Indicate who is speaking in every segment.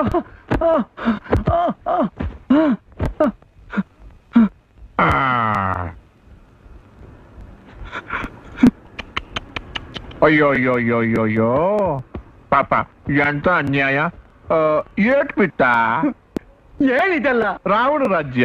Speaker 1: ಆ. ಅಯ್ಯೋ ಅಯ್ಯೋ ಅಯ್ಯೋ ಅಯ್ಯೋ ಅಯ್ಯೋ ಪಾಪ ಎಂತ ಅನ್ಯಾಯ ಆ, ಏಟ್ ಬಿಟ್ಟ
Speaker 2: ಏನಿದೆಲ್ಲ
Speaker 1: ರಾವಣ ರಾಜ್ಯ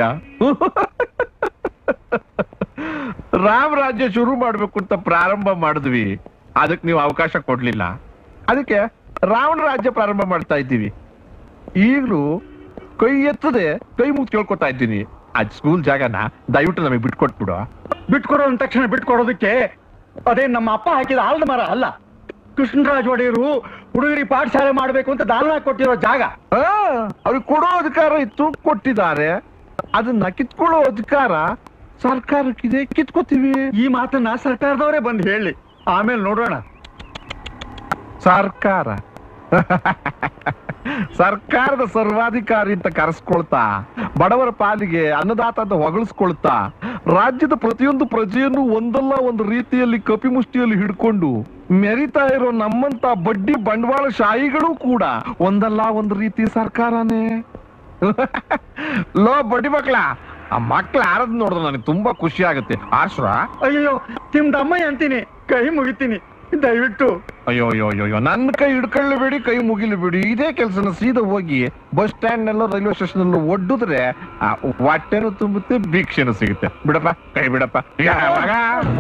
Speaker 1: ರಾಮ ರಾಜ್ಯ ಶುರು ಮಾಡ್ಬೇಕು ಅಂತ ಪ್ರಾರಂಭ ಮಾಡಿದ್ವಿ ಅದಕ್ಕೆ ನೀವು ಅವಕಾಶ ಕೊಡ್ಲಿಲ್ಲ ಅದಕ್ಕೆ ರಾವಣ ರಾಜ್ಯ ಪ್ರಾರಂಭ ಮಾಡ್ತಾ ಇದ್ದೀವಿ ಈಗಲೂ ಕೈ ಎತ್ತದೆ ಕೈ ಮುಗ್ದು ಕೇಳ್ಕೊತಾ ಇದ್ದೀನಿ ಅದ್ ಸ್ಕೂಲ್ ಜಾಗನ ದಯವಿಟ್ಟು ನಮಗೆ ಬಿಟ್ಕೊಟ್ಬಿಡು
Speaker 2: ಬಿಟ್ಕೊಡೋ ಅಂದ ತಕ್ಷಣ ಬಿಟ್ಕೊಡೋದಕ್ಕೆ ಅದೇ ನಮ್ಮ ಅಪ್ಪ ಹಾಕಿದ ಆಲದ ಮರ ಅಲ್ಲ ಕೃಷ್ಣರಾಜ ಒಡೆಯರು ಹುಡುಗರಿ ಪಾಠಶಾಲೆ ಮಾಡ್ಬೇಕು ಅಂತ ದಾನ ಕೊಟ್ಟಿರೋ ಜಾಗ
Speaker 1: ಆ, ಅವ್ರಿಗೆ ಕೊಡೋ ಅಧಿಕಾರ ಇತ್ತು ಕೊಟ್ಟಿದ್ದಾರೆ ಅದನ್ನ ಕಿತ್ಕೊಳ್ಳೋ ಅಧಿಕಾರ ಸರ್ಕಾರಕ್ಕಿದೆ ಕಿತ್ಕೋತೀವಿ
Speaker 2: ಈ ಮಾತನ್ನ ಸರ್ಕಾರದವರೇ ಬಂದು ಹೇಳಿ ಆಮೇಲೆ ನೋಡೋಣ
Speaker 1: ಸರ್ಕಾರ ಸರ್ಕಾರದ ಸರ್ವಾಧಿಕಾರಿ ಅಂತ ಕರೆಸ್ಕೊಳ್ತಾ ಬಡವರ ಪಾಲಿಗೆ ಅನ್ನದಾತ ಅಂತ ಹೊಗಳಿಸ್ಕೊಳ್ತಾ ರಾಜ್ಯದ ಪ್ರತಿಯೊಂದು ಪ್ರಜೆಯನ್ನು ಒಂದಲ್ಲ ಒಂದು ರೀತಿಯಲ್ಲಿ ಕಪಿಮುಷ್ಟಿಯಲ್ಲಿ ಹಿಡ್ಕೊಂಡು ಮೆರಿತಾ ಇರೋ ನಮ್ಮಂತ ಬಡ್ಡಿ ಬಂಡವಾಳ ಶಾಹಿಗಳು ಕೂಡ ಒಂದಲ್ಲ ಒಂದು ರೀತಿ ಸರ್ಕಾರನೇ ಲೋ ಬಡ್ಡಿ ಮಕ್ಳ ಆ ಮಕ್ಳ ಆರದ್ ನೋಡಿದ್ರೆ ನನಗೆ ತುಂಬಾ ಖುಷಿ ಆಗುತ್ತೆ ಆಶ್ರ
Speaker 2: ಅಯ್ಯೋ ನಿಮ್ದಮ್ಮಯ್ಯ ಅಂತೀನಿ ಕೈ ಮುಗಿತೀನಿ ದಯವಿಟ್ಟು
Speaker 1: ಅಯ್ಯೋ ಅಯ್ಯೋ ಅಯ್ಯೋ ಅಯ್ಯೋ ನನ್ನ ಕೈ ಹಿಡ್ಕೊಳ್ಳಬೇಡಿ ಕೈ ಮುಗಿಲಬೇಡಿ ಇದೇ ಕೆಲಸನ ಸೀದಾ ಹೋಗಿ ಬಸ್ ಸ್ಟ್ಯಾಂಡ್ ನಲ್ಲೋ ರೈಲ್ವೆ ಸ್ಟೇಷನ್ ಅಲ್ಲೋ ಒಡ್ಡಿದ್ರೆ ಆ, ಹೊಟ್ಟೆನೂ ತುಂಬುತ್ತೆ ಭಿಕ್ಷೆನೂ ಸಿಗುತ್ತೆ ಬಿಡಪ್ಪ ಕೈ ಬಿಡಪ್ಪ ಯಾವಾಗ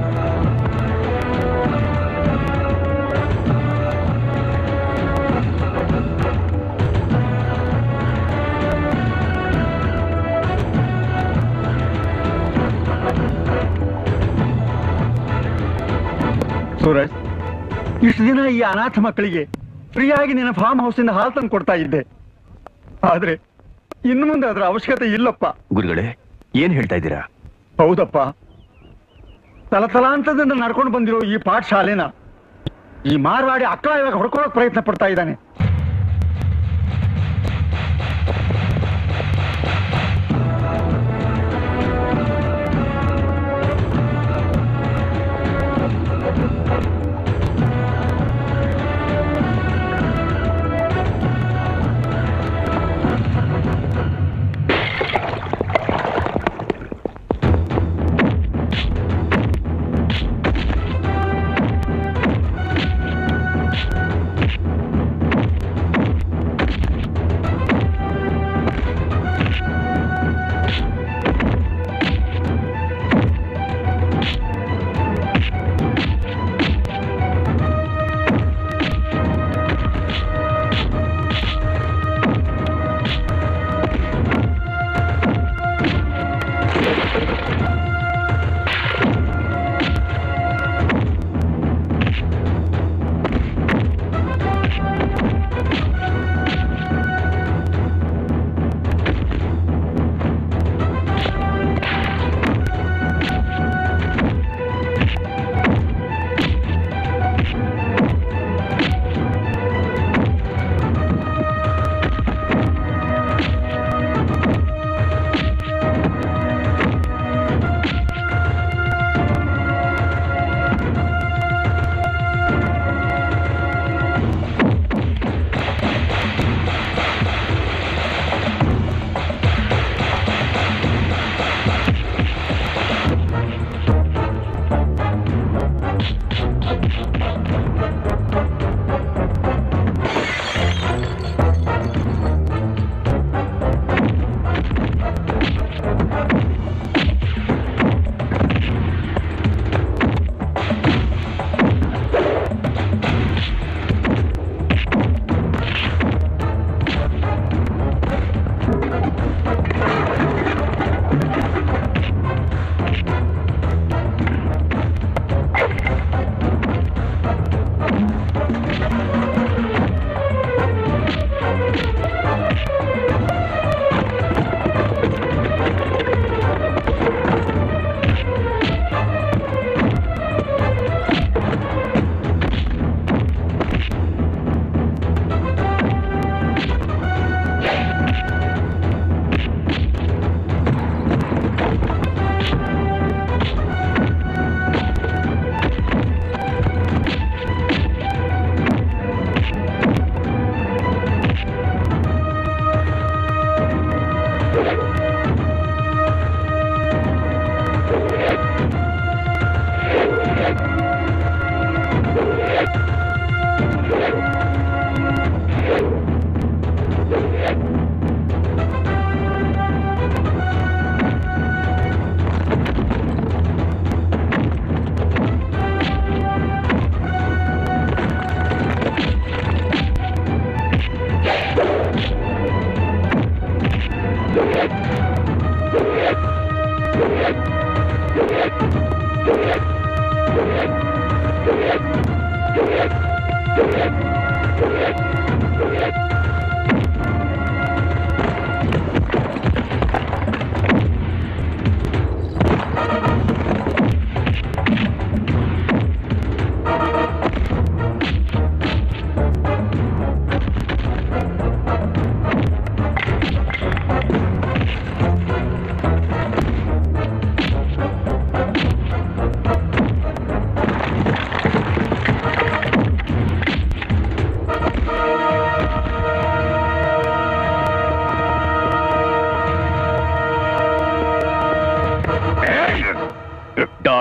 Speaker 2: ಸೂರಜ್ ಇಷ್ಟು ದಿನ ಈ ಅನಾಥ ಮಕ್ಕಳಿಗೆ ಫ್ರೀಯಾಗಿ ನಿನ್ನ ಫಾರ್ಮ್ ಹೌಸ್ ಇಂದ ಹಾಲು ತಂದು ಕೊಡ್ತಾ ಇದ್ದೆ ಆದ್ರೆ ಇನ್ನು ಮುಂದೆ ಅದರ ಅವಶ್ಯಕತೆ ಇಲ್ಲಪ್ಪ
Speaker 3: ಗುರುಗಳೇ ಏನ್ ಹೇಳ್ತಾ ಇದ್ದೀರಾ
Speaker 2: ಹೌದಪ್ಪ ತಲತಲಾಂತದಿಂದ ನಡ್ಕೊಂಡು ಬಂದಿರೋ ಈ ಪಾಠಶಾಲೆನ ಈ ಮಾರ್ವಾಡಿ ಅಕ್ಕಳ ಇವಾಗ ಹೊಡ್ಕೊಳ್ಳೋಕ್ ಪ್ರಯತ್ನ ಪಡ್ತಾ ಇದ್ದಾನೆ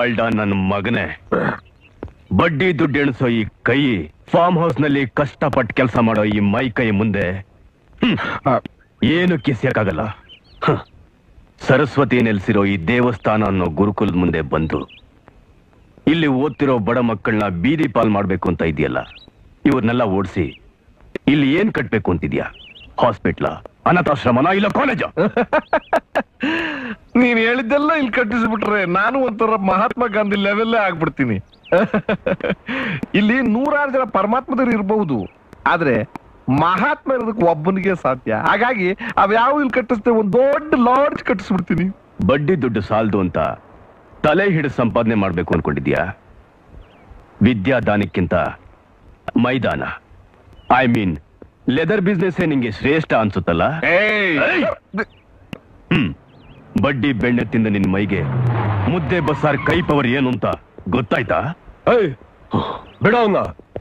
Speaker 3: ಕಾಲ್ಡ ನನ್ನ ಮಗನೇ ಬಡ್ಡಿ ದುಡ್ಡು ಎಣಿಸೋ ಈ ಕೈ ಫಾರ್ಮ್ ಹೌಸ್ ನಲ್ಲಿ ಕಷ್ಟಪಟ್ಟು ಕೆಲಸ ಮಾಡೋ ಈ ಮೈ ಕೈ ಮುಂದೆ ಹ್ಮ್, ಏನು ಕಿಸ್ಯಕ್ಕಾಗಲ್ಲ ಹ. ಸರಸ್ವತಿ ನೆಲೆಸಿರೋ ಈ ದೇವಸ್ಥಾನ ಅನ್ನೋ ಗುರುಕುಲದ ಮುಂದೆ ಬಂದು ಇಲ್ಲಿ ಓದ್ತಿರೋ ಬಡ ಮಕ್ಕಳನ್ನ ಬೀದಿ ಪಾಲ್ ಮಾಡ್ಬೇಕು ಅಂತ ಇದೆಯಲ್ಲ ಇವ್ರನ್ನೆಲ್ಲ ಓಡಿಸಿ ಇಲ್ಲಿ ಏನ್ ಕಟ್ಬೇಕು ಅಂತಿದ್ಯಾ ಹಾಸ್ಪಿಟ್ಲ ಅನಾಥಾಶ್ರಮನ ಇಲ್ಲ ಕಾಲೇಜ
Speaker 1: ನೀನ್ ಹೇಳಿದ್ದೆಲ್ಲ ಇಲ್ಲಿ ಕಟ್ಟಿಸ್ಬಿಟ್ರೆ ನಾನು ಒಂಥರ ಮಹಾತ್ಮ ಗಾಂಧಿ ಲೆವೆಲ್ಲೇ ಆಗ್ಬಿಡ್ತೀನಿ ಇಲ್ಲಿ ನೂರಾರು ಜನ ಪರಮಾತ್ಮದರು ಇರಬಹುದು ಆದ್ರೆ ಮಹಾತ್ಮ ಇರೋದಕ್ಕೆ ಒಬ್ಬನಿಗೆ ಸಾಧ್ಯ ಹಾಗಾಗಿ ಅವ್ಯಾವ ಇಲ್ಲಿ ಕಟ್ಟಿಸ್ತೇವೆ ಒಂದ್ ದೊಡ್ಡ ಲಾಡ್ಜ್ ಕಟ್ಟಿಸ್ಬಿಡ್ತೀನಿ
Speaker 3: ಬಡ್ಡಿ ದುಡ್ಡು ಸಾಲದು ಅಂತ ತಲೆ ಹಿಡಿದು ಸಂಪಾದನೆ ಮಾಡ್ಬೇಕು ಅನ್ಕೊಂಡಿದ್ಯಾ ವಿದ್ಯಾದಾನಕ್ಕಿಂತ ಮೈದಾನ ಐ ಮೀನ್ ಲೆದರ್ ಬಿಸ್ನೆಸ್ ನಿಂಗೆ ಶ್ರೇಷ್ಠ ಅನ್ಸುತ್ತಲ್ಲ
Speaker 1: ಏಯ್!
Speaker 3: ಹ್ಮ್ ಬಡ್ಡಿ ಬೆಣ್ಣೆ ತಿಂದ ನಿನ್ ಮೈಗೆ ಮುದ್ದೆ ಬಸ್ಸಾರ್ ಕೈ ಪವರ್ ಏನು ಅಂತ ಗೊತ್ತಾಯ್ತಾ
Speaker 4: ಏಯ್ ಬಿಡ ಅವನ್ನ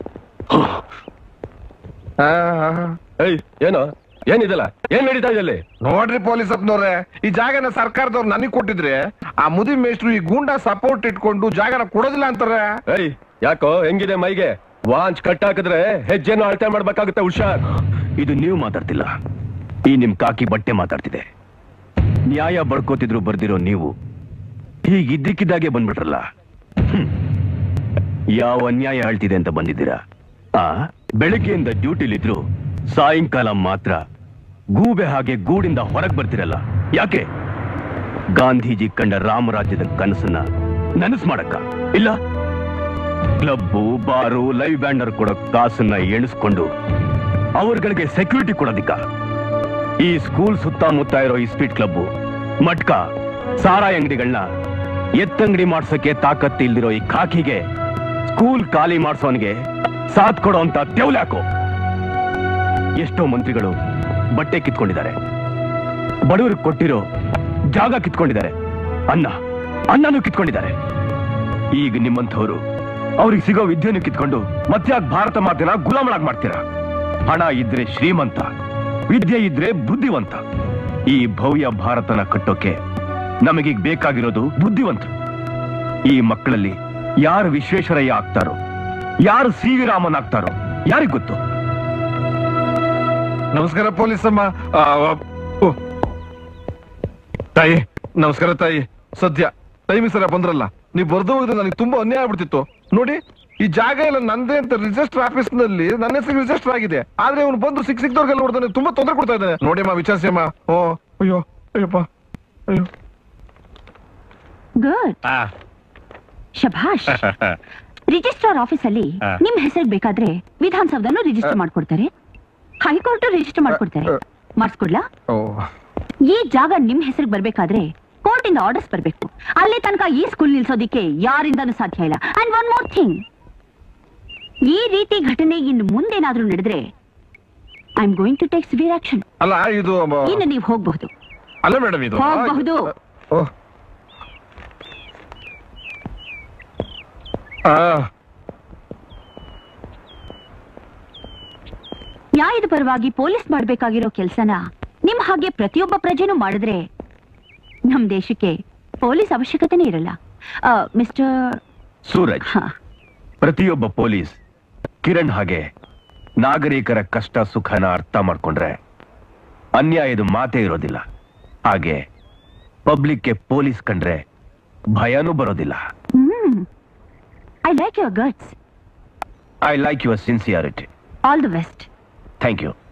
Speaker 1: ಆ, ಆ, ಆ.
Speaker 4: ಏಯ್ ಏನೋ ಏನಿದಲ್ಲ ಏನ್ ನಡೀತಾ ಇದೆ ಅಲ್ಲಿ
Speaker 1: ನೋಡ್ರಿ ಪೊಲೀಸ್ ಅಪ್ನವ್ರೆ ಈ ಜಾಗನ ಸರ್ಕಾರದವ್ರು ನನಗ್ ಕೊಟ್ಟಿದ್ರೆ ಆ ಮುದಿ ಮೇಷ್ಟ್ರು ಈ ಗೂಂಡಾ ಸಪೋರ್ಟ್ ಇಟ್ಕೊಂಡು ಜಾಗನ ಕೊಡೋದಿಲ್ಲ ಅಂತಾರೆ
Speaker 4: ಏಯ್ ಯಾಕೋ ಹೆಂಗಿದೆ ಮೈಗೆ ವಾಂಚ್ ಕಟ್ ಹಾಕಿದ್ರೆ ಹೆಜ್ಜೆನ ಅಳತೆ ಮಾಡ್ಬೇಕಾಗುತ್ತೆ ಹುಷಾರ್
Speaker 3: ಇದು ನೀವು ಮಾತಾಡ್ತಿಲ್ಲ ಈ ನಿಮ್ ಕಾಕಿ ಬಟ್ಟೆ ಮಾತಾಡ್ತಿದೆ ನ್ಯಾಯ ಬಡ್ಕೋತಿದ್ರು ಬರ್ದಿರೋ ನೀವು ಹೀಗಿದ್ದಕ್ಕಿದ್ದಾಗೆ ಬಂದ್ಬಿಟ್ರಲ್ಲ ಹ್ಮ್. ಯಾವ ಅನ್ಯಾಯ ಹೇಳ್ತಿದೆ ಅಂತ ಬಂದಿದ್ದೀರಾ ಆ ಬೆಳಗ್ಗೆಯಿಂದ ಡ್ಯೂಟಿಲಿದ್ರು ಸಾಯಂಕಾಲ ಮಾತ್ರ ಗೂಬೆ ಹಾಗೆ ಗೂಡಿಂದ ಹೊರಗೆ ಬರ್ತಿರಲ್ಲ ಯಾಕೆ ಗಾಂಧೀಜಿ ಕಂಡ ರಾಮರಾಜ್ಯದ ಕನಸನ್ನ ನನಸು ಮಾಡಕ್ಕ ಇಲ್ಲ ಕ್ಲಬ್ಬು ಬಾರು ಲೈವ್ ಬ್ಯಾಂಡರ್ ಕೊಡೋ ಕಾಸನ್ನ ಎಣಿಸ್ಕೊಂಡು ಅವ್ರಗಳಿಗೆ ಸೆಕ್ಯೂರಿಟಿ ಕೊಡೋದಿಕ್ಕ ಈ ಸ್ಕೂಲ್ ಸುತ್ತಮುತ್ತ ಇರೋ ಈ ಸ್ಪೀಡ್ ಕ್ಲಬ್ ಮಟ್ಕ ಸಾರಾಯಿ ಅಂಗಡಿಗಳನ್ನ ಎತ್ತಂಗಡಿ ಮಾಡ್ಸೋಕೆ ತಾಕತ್ತು ಇಲ್ದಿರೋ ಈ ಖಾಕಿಗೆ ಸ್ಕೂಲ್ ಖಾಲಿ ಮಾಡ್ಸೋನ್ಗೆ ಸಾಥ್ ಕೊಡೋ ಅಂತ ತೆವಲಾಕು ಎಷ್ಟೋ ಮಂತ್ರಿಗಳು ಬಟ್ಟೆ ಕಿತ್ಕೊಂಡಿದ್ದಾರೆ ಬಡವರಿಗೆ ಕೊಟ್ಟಿರೋ ಜಾಗ ಕಿತ್ಕೊಂಡಿದ್ದಾರೆ ಅನ್ನ ಅನ್ನನೂ ಕಿತ್ಕೊಂಡಿದ್ದಾರೆ ಈಗ ನಿಮ್ಮಂಥವ್ರು ಅವ್ರಿಗೆ ಸಿಗೋ ವಿದ್ಯೆಯನ್ನು ಕಿತ್ಕೊಂಡು ಮತ್ತ್ಯಾಕ್ ಭಾರತ ಮಾತಿನ ಗುಲಾಮಳಾಗ್ ಮಾಡ್ತೀರಾ ಹಣ ಇದ್ರೆ ಶ್ರೀಮಂತ ವಿದ್ಯೆ ಇದ್ರೆ ಬುದ್ಧಿವಂತ ಈ ಭವ್ಯ ಭಾರತನ ಕಟ್ಟೋಕೆ ನಮಗೀಗ ಬೇಕಾಗಿರೋದು ಬುದ್ಧಿವಂತರು ಈ ಮಕ್ಕಳಲ್ಲಿ ಯಾರು ವಿಶ್ವೇಶ್ವರಯ್ಯ ಆಗ್ತಾರೋ ಯಾರು ಸಿ ವಿ ರಾಮನ್ ಆಗ್ತಾರೋ ಯಾರಿಗ್ ಗೊತ್ತು
Speaker 1: ನಮಸ್ಕಾರ ಪೊಲೀಸ್ ಅಮ್ಮ ಆ, ಓ. ತಾಯಿ ನಮಸ್ಕಾರ ತಾಯಿ ಸದ್ಯ ಟೈಮಿಂಗ್ ಸರ ಬಂದ್ರಲ್ಲ ನೀವು ಬರ್ದು ಹೋಗಿದ್ರೆ ನನಗೆ ತುಂಬಾ ಅನ್ಯಾಯ ಆಗ್ಬಿಡ್ತಿತ್ತು ನೋಡಿ ಈ ಜಾಗ ಎಲ್ಲ ನಂದೇ ಅಂತ ರಿಜಿಸ್ಟರ್ ಆಫೀಸ್ ನಲ್ಲಿ ನನ್ನ ಹೆಸರು ರಿಜಿಸ್ಟರ್ ಆಗಿದೆ ಆದ್ರೆ ಅವನು ಬಂದು ಸಿಕ್ ಸಿಕ್ದವ್ರಿಗೆಲ್ಲ ನೋಡ್ತಾನೆ ತುಂಬಾ ತೊಂದರೆ ಕೊಡ್ತಾ ಇದ್ದಾನೆ ನೋಡಿ ಅಮ್ಮ ವಿಚಾರಿಸಿ ಅಮ್ಮ ಓ ಅಯ್ಯೋ ಅಯ್ಯಪ್ಪ ಅಯ್ಯೋ
Speaker 5: ಗುಡ್ ಶಭಾಷ್ ರಿಜಿಸ್ಟ್ರಾರ್ ಆಫೀಸಲ್ಲಿ
Speaker 1: ಆ.
Speaker 5: ನಿಮ್ ಹೆಸರು ಬೇಕಾದ್ರೆ ವಿಧಾನಸೌಧನು ರಿಜಿಸ್ಟರ್ ಮಾಡ್ಕೊಡ್ತಾರೆ ಹೈಕೋರ್ಟ್ ರಿಜಿಸ್ಟರ್ ಮಾಡ್ಕೊಡ್ತಾರೆ
Speaker 1: ಆ.
Speaker 5: ಮಾಡಿಸ್ಕೊಡ್ಲಾ
Speaker 1: ಓ
Speaker 5: ಈ ಜಾಗ ನಿಮ್ ಹೆಸರಿಗೆ ಬರ್ಬೇಕಾದ್ರೆ ಕೋರ್ಟ್ ಇಂದ ಆರ್ಡರ್ಸ್ ಬರ್ಬೇಕು ಅಲ್ಲಿ ತನಕ ಈ ಸ್ಕೂಲ್ ನಿಲ್ಸೋದಿಕ್ಕೆ ಯಾರಿಂದನೂ ಸಾಧ್ಯ ಇಲ್ಲ ಅಂಡ್ ಒನ್ ಮೋರ್ ಥಿಂಗ್ ಈ ರೀತಿ ಘಟನೆ ಇನ್ನು ಮುಂದೇನಾದ್ರೂ ನಡೆದ್ರೆ I am going to take severe action
Speaker 1: ಅಲ್ಲ ಇದು ಮ-
Speaker 5: ಇನ್ನು ನೀವು ಹೋಗಬಹುದು
Speaker 1: ಅಲ್ಲ ಮೇಡಮ್ ಇದು
Speaker 5: ಹೋಗ್ಬಹುದು.
Speaker 1: ಓ. ಆ
Speaker 5: ನ್ಯಾಯದ ಪರವಾಗಿ ಪೊಲೀಸ್ ಮಾಡ್ಬೇಕಾಗಿರೋ ಕೆಲ್ಸನ ನಿಮ್ ಹಾಗೆ ಪ್ರತಿಯೊಬ್ಬ ಪ್ರಜೆನೂ ಮಾಡಿದ್ರೆ ನಮ್ ದೇಶಕ್ಕೆ ಪೊಲೀಸ್ ಅವಶ್ಯಕತೆನೇ ಇರಲ್ಲ ಮಿಸ್ಟರ್
Speaker 3: ಸೂರಜ್ ಪ್ರತಿಯೊಬ್ಬ ಪೊಲೀಸ್ ಕಿರಣ್ ಹಾಗೆ ನಾಗರಿಕರ ಕಷ್ಟ ಸುಖನ ಅರ್ಥ ಮಾಡ್ಕೊಂಡ್ರೆ ಅನ್ಯಾಯದ ಮಾತೇ ಇರೋದಿಲ್ಲ ಹಾಗೆ ಪಬ್ಲಿಕ್ಗೆ ಪೊಲೀಸ್ ಕಂಡ್ರೆ ಭಯನೂ ಬರೋದಿಲ್ಲ
Speaker 5: hmm I like your guts
Speaker 3: I like your sincerity
Speaker 5: all the best
Speaker 3: thank you